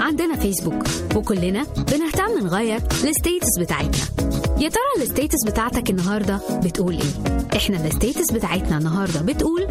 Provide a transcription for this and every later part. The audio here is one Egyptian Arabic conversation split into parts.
عندنا فيسبوك وكلنا بنهتم نغير الستيتس بتاعتنا يا ترى الستيتس بتاعتك النهارده بتقول ايه احنا الستيتس بتاعتنا النهارده بتقول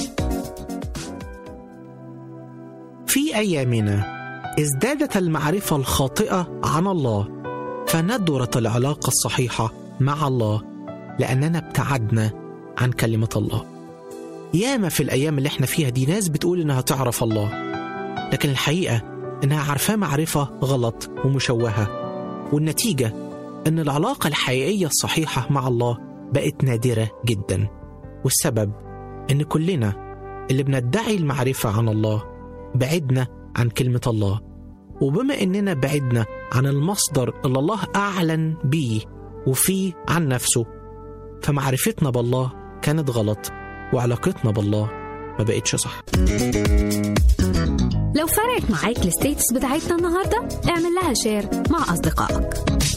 في ايامنا ازدادت المعرفه الخاطئه عن الله فندرت العلاقه الصحيحه مع الله لاننا ابتعدنا عن كلمه الله ياما في الايام اللي احنا فيها دي ناس بتقول انها تعرف الله لكن الحقيقه انها عارفاه معرفه غلط ومشوهه والنتيجه ان العلاقه الحقيقيه الصحيحه مع الله بقت نادره جدا والسبب ان كلنا اللي بندعي المعرفه عن الله بعدنا عن كلمه الله وبما اننا بعدنا عن المصدر اللي الله اعلن بيه وفيه عن نفسه فمعرفتنا بالله كانت غلط وعلاقتنا بالله ما بقتش صح لو فرقت معاك الستيتس بتاعتنا النهارده اعمل لها شير مع اصدقائك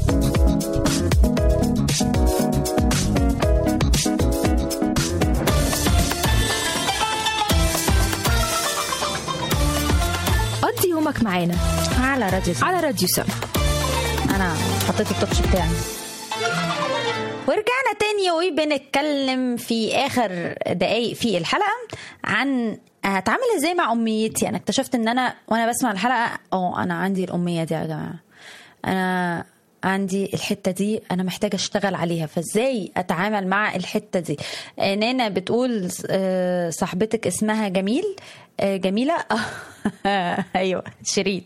قضي يومك معانا على راديو سما. على راديو سما انا حطيت التوتش بتاعي ورجعنا تاني وبنتكلم في اخر دقايق في الحلقه عن هتعامل ازاي مع امنيتي انا اكتشفت ان انا وانا بسمع الحلقه اه انا عندي الاميه دي يا جماعه انا عندي الحته دي انا محتاجه اشتغل عليها فازاي اتعامل مع الحته دي آه، نانا بتقول آه، صاحبتك اسمها جميل آه، جميله ايوه شيرين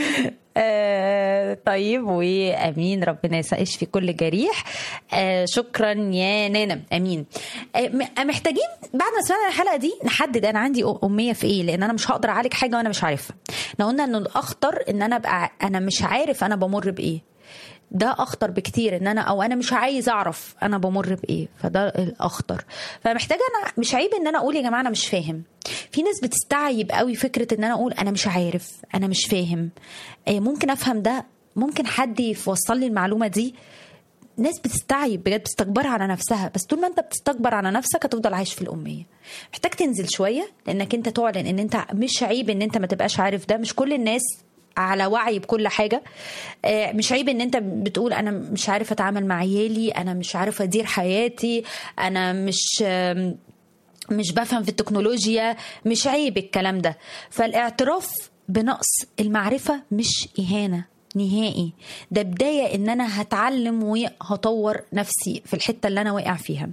آه، طيب وامين ربنا يسعش في كل جريح آه، شكرا يا نانا امين آه، م- محتاجين بعد ما سمعنا الحلقه دي نحدد انا عندي أ- اميه في ايه لان انا مش هقدر اعالج حاجه وانا مش عارفها احنا قلنا انه الاخطر ان انا ابقى انا مش عارف انا بمر بايه ده اخطر بكتير ان انا او انا مش عايز اعرف انا بمر بايه فده الاخطر فمحتاجه انا مش عيب ان انا اقول يا جماعه انا مش فاهم في ناس بتستعيب قوي فكره ان انا اقول انا مش عارف انا مش فاهم آه، ممكن افهم ده ممكن حد يوصل لي المعلومه دي ناس بتستعيب بجد بتستكبرها على نفسها بس طول ما انت بتستكبر على نفسك هتفضل عايش في الاميه محتاج تنزل شويه لانك انت تعلن ان انت مش عيب ان انت ما تبقاش عارف ده مش كل الناس على وعي بكل حاجه آه، مش عيب ان انت بتقول انا مش عارف اتعامل مع عيالي انا مش عارف ادير حياتي انا مش آم، مش بفهم في التكنولوجيا مش عيب الكلام ده فالاعتراف بنقص المعرفة مش إهانة نهائي ده بداية إن أنا هتعلم وهطور نفسي في الحتة اللي أنا واقع فيها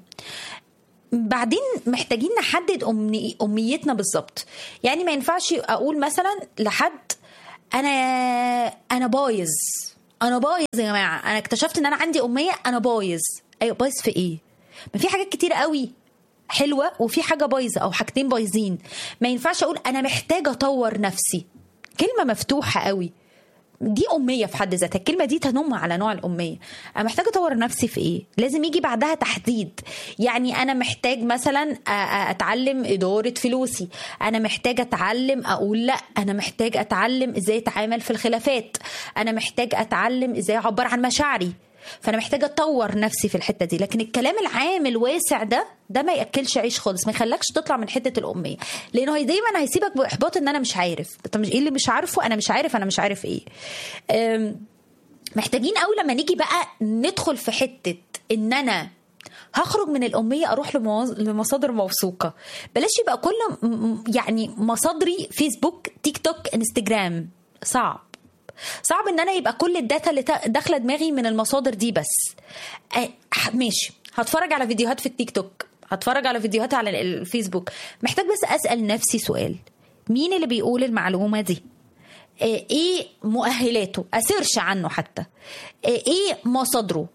بعدين محتاجين نحدد أمني أمنيتنا بالظبط يعني ما ينفعش أقول مثلا لحد أنا أنا بايظ أنا بايظ يا جماعة أنا اكتشفت إن أنا عندي أمية أنا بايظ أيوة بايظ في إيه؟ ما في حاجات كتير قوي حلوه وفي حاجه بايظه او حاجتين بايظين ما ينفعش اقول انا محتاجه اطور نفسي كلمه مفتوحه قوي دي أمية في حد ذاتها الكلمة دي تنم على نوع الأمية أنا محتاجة أطور نفسي في إيه لازم يجي بعدها تحديد يعني أنا محتاج مثلا أ- أ- أتعلم إدارة فلوسي أنا محتاج أتعلم أقول لا أنا محتاج أتعلم إزاي أتعامل في الخلافات أنا محتاج أتعلم إزاي أعبر عن مشاعري فانا محتاجه اطور نفسي في الحته دي لكن الكلام العام الواسع ده ده ما ياكلش عيش خالص ما يخلكش تطلع من حته الاميه لانه هي دايما هيسيبك باحباط ان انا مش عارف طب مش ايه اللي مش عارفه انا مش عارف انا مش عارف ايه أم، محتاجين قوي لما نيجي بقى ندخل في حته ان انا هخرج من الأمية أروح لمواز- لمصادر موثوقة بلاش يبقى كل م- م- يعني مصادري فيسبوك تيك توك انستجرام صعب صعب ان انا يبقى كل الداتا اللي تا- داخله دماغي من المصادر دي بس آه، ح- ماشي هتفرج على فيديوهات في التيك توك هتفرج على فيديوهات على ال- الفيسبوك محتاج بس اسال نفسي سؤال مين اللي بيقول المعلومه دي آه، ايه مؤهلاته اسيرش عنه حتى آه، ايه مصادره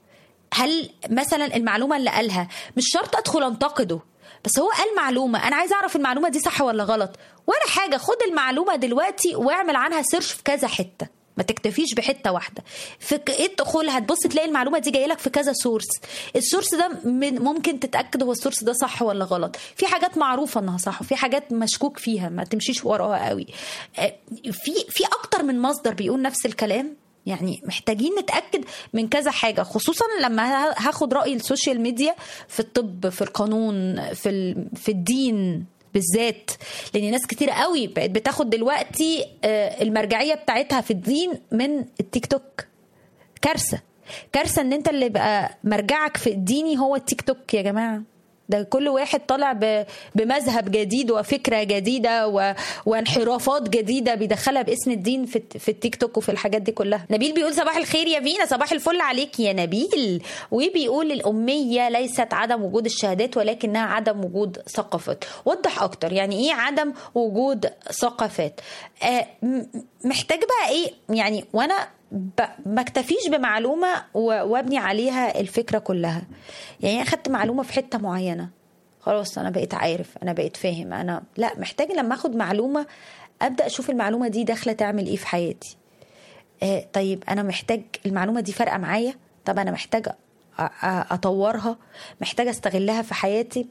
هل مثلا المعلومه اللي قالها مش شرط ادخل انتقده بس هو قال معلومه انا عايز اعرف المعلومه دي صح ولا غلط ولا حاجه خد المعلومه دلوقتي واعمل عنها سيرش في كذا حته ما تكتفيش بحته واحده في ك- ادخل هتبص تلاقي المعلومه دي جايه لك في كذا سورس السورس ده من ممكن تتاكد هو السورس ده صح ولا غلط في حاجات معروفه انها صح وفي حاجات مشكوك فيها ما تمشيش وراها قوي آه، في في اكتر من مصدر بيقول نفس الكلام يعني محتاجين نتاكد من كذا حاجه خصوصا لما ه- هاخد راي السوشيال ميديا في الطب في القانون في ال- في الدين بالذات لان ناس كتير قوي بقت بتاخد دلوقتي آه، المرجعيه بتاعتها في الدين من التيك توك كارثه كارثه ان انت اللي بقى مرجعك في الديني هو التيك توك يا جماعه ده كل واحد طالع ب- بمذهب جديد وفكره جديده و... وانحرافات جديده بيدخلها باسم الدين في, في التيك توك وفي الحاجات دي كلها نبيل بيقول صباح الخير يا فينا صباح الفل عليك يا نبيل وبيقول الاميه ليست عدم وجود الشهادات ولكنها عدم وجود ثقافات وضح اكتر يعني ايه عدم وجود ثقافات آه م- محتاج بقى ايه يعني وانا ب- ما اكتفيش بمعلومه و- وابني عليها الفكره كلها يعني انا اخدت معلومه في حته معينه خلاص انا بقيت عارف انا بقيت فاهم انا لا محتاج لما اخد معلومه ابدا اشوف المعلومه دي داخله تعمل ايه في حياتي آه طيب انا محتاج المعلومه دي فارقه معايا طب انا محتاج أ- أ- اطورها محتاج استغلها في حياتي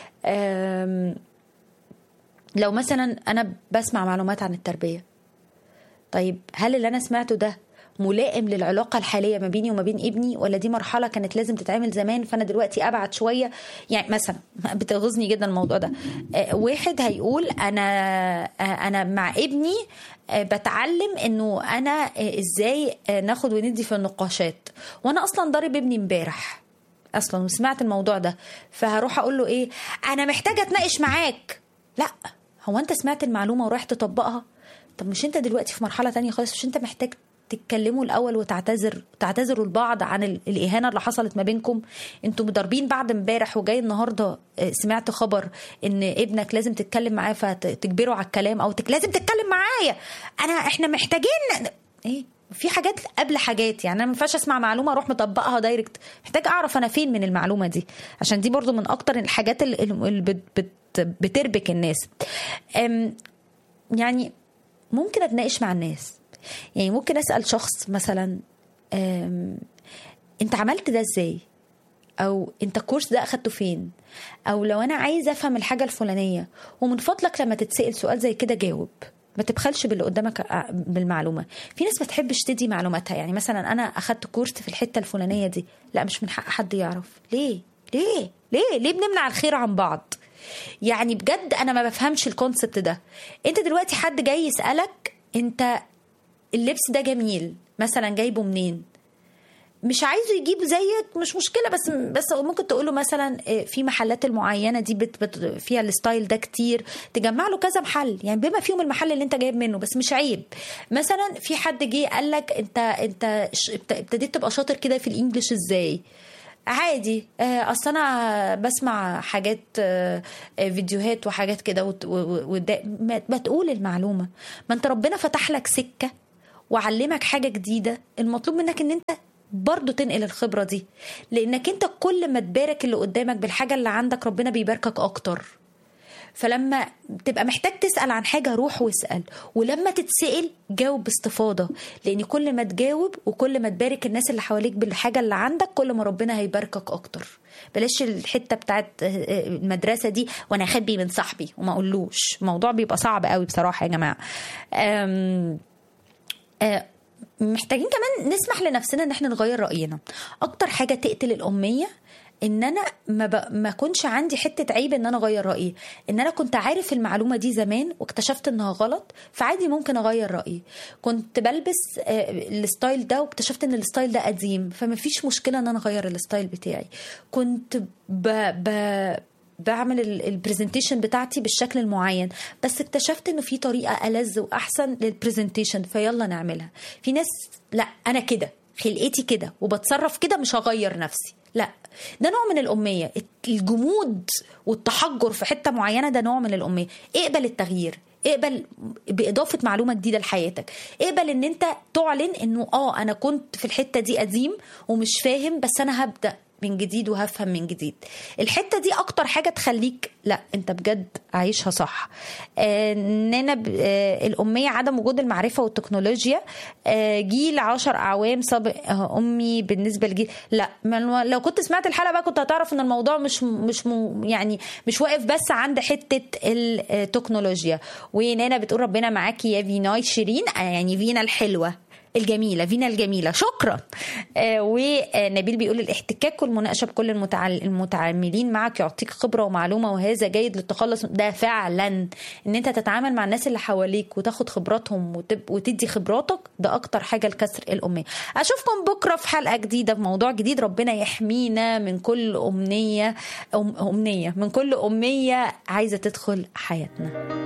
آم، لو مثلا انا بسمع معلومات عن التربيه طيب هل اللي انا سمعته ده ملائم للعلاقة الحالية ما بيني وما بين ابني ولا دي مرحلة كانت لازم تتعمل زمان فأنا دلوقتي أبعد شوية يعني مثلا بتغيظني جدا الموضوع ده آه، واحد هيقول أنا آه، أنا مع ابني آه، بتعلم إنه أنا آه، إزاي آه، ناخد وندي في النقاشات وأنا أصلا ضارب ابني امبارح اصلا وسمعت الموضوع ده فهروح اقول له ايه انا محتاجه اتناقش معاك لا هو انت سمعت المعلومه ورحت تطبقها طب مش انت دلوقتي في مرحله تانية خالص مش انت محتاج تتكلموا الاول وتعتذر تعتذروا لبعض عن ال- الاهانه اللي حصلت ما بينكم انتوا مضاربين بعد امبارح وجاي النهارده آه، سمعت خبر ان ابنك لازم تتكلم معاه فتجبره على الكلام او تك... لازم تتكلم معايا انا احنا محتاجين ايه في حاجات قبل حاجات يعني انا ما ينفعش اسمع معلومه اروح مطبقها دايركت محتاج اعرف انا فين من المعلومه دي عشان دي برضو من اكتر الحاجات اللي اللي بت بت بتربك الناس أم، يعني ممكن اتناقش مع الناس يعني ممكن اسال شخص مثلا أم، انت عملت ده ازاي او انت الكورس ده اخدته فين او لو انا عايزه افهم الحاجه الفلانيه ومن فضلك لما تتسال سؤال زي كده جاوب ما تبخلش باللي قدامك ع- بالمعلومه في ناس ما تحبش تدي معلوماتها يعني مثلا انا اخدت كورس في الحته الفلانيه دي لا مش من حق حد يعرف ليه ليه ليه ليه بنمنع الخير عن بعض يعني بجد انا ما بفهمش الكونسبت ده انت دلوقتي حد جاي يسالك انت اللبس ده جميل مثلا جايبه منين مش عايزه يجيب زيك مش مشكله بس بس ممكن تقول له مثلا آه، في محلات المعينه دي بت بت فيها الستايل ده كتير تجمع له كذا محل يعني بما فيهم المحل اللي انت جايب منه بس مش عيب مثلا في حد جه قال لك انت انت ش- ابت- ابتديت تبقى شاطر كده في الانجليش ازاي عادي آه، اصل انا بسمع حاجات آه، آه، فيديوهات وحاجات كده وت- و- و- وده- ما ما تقول المعلومه ما انت ربنا فتح لك سكه وعلمك حاجه جديده المطلوب منك ان انت برضه تنقل الخبره دي لانك انت كل ما تبارك اللي قدامك بالحاجه اللي عندك ربنا بيباركك اكتر فلما تبقى محتاج تسأل عن حاجة روح واسأل ولما تتسأل جاوب باستفاضة لأن كل ما تجاوب وكل ما تبارك الناس اللي حواليك بالحاجة اللي عندك كل ما ربنا هيباركك أكتر بلاش الحتة بتاعت المدرسة دي وأنا أخبي من صاحبي وما أقولوش الموضوع بيبقى صعب قوي بصراحة يا جماعة أم آه، محتاجين كمان نسمح لنفسنا ان احنا نغير راينا اكتر حاجه تقتل الاميه ان انا ما, ب... ما كنش عندي حته عيب ان انا اغير رايي ان انا كنت عارف المعلومه دي زمان واكتشفت انها غلط فعادي ممكن اغير رايي كنت بلبس آه، الستايل ده واكتشفت ان الستايل ده قديم فما فيش مشكله ان انا اغير الستايل بتاعي كنت ب... ب... بعمل البرزنتيشن بتاعتي بالشكل المعين بس اكتشفت انه في طريقه ألذ واحسن للبرزنتيشن فيلا نعملها في ناس لا انا كده خلقتي كده وبتصرف كده مش هغير نفسي لا ده نوع من الأمية الجمود والتحجر في حتة معينة ده نوع من الأمية اقبل التغيير اقبل بإضافة معلومة جديدة لحياتك اقبل ان انت تعلن انه اه انا كنت في الحتة دي قديم ومش فاهم بس انا هبدأ من جديد وهفهم من جديد الحته دي اكتر حاجه تخليك لا انت بجد عايشها صح آه، اننا ب- آه، الاميه عدم وجود المعرفه والتكنولوجيا آه، جيل عشر اعوام سابق آه، امي بالنسبه لجيل لا ما- لو كنت سمعت الحلقه بقى كنت هتعرف ان الموضوع مش مش م- يعني مش واقف بس عند حته التكنولوجيا ونانا بتقول ربنا معاكي يا فيناي شيرين آه، يعني فينا الحلوه الجميله فينا الجميله شكرا آه، ونبيل بيقول الاحتكاك والمناقشه بكل المتعال- المتعاملين معك يعطيك خبره ومعلومه وهذا جيد للتخلص ده فعلا ان انت تتعامل مع الناس اللي حواليك وتاخد خبراتهم وتب- وتدي خبراتك ده اكتر حاجه لكسر الاميه اشوفكم بكره في حلقه جديده في موضوع جديد ربنا يحمينا من كل امنيه أم امنيه من كل اميه عايزه تدخل حياتنا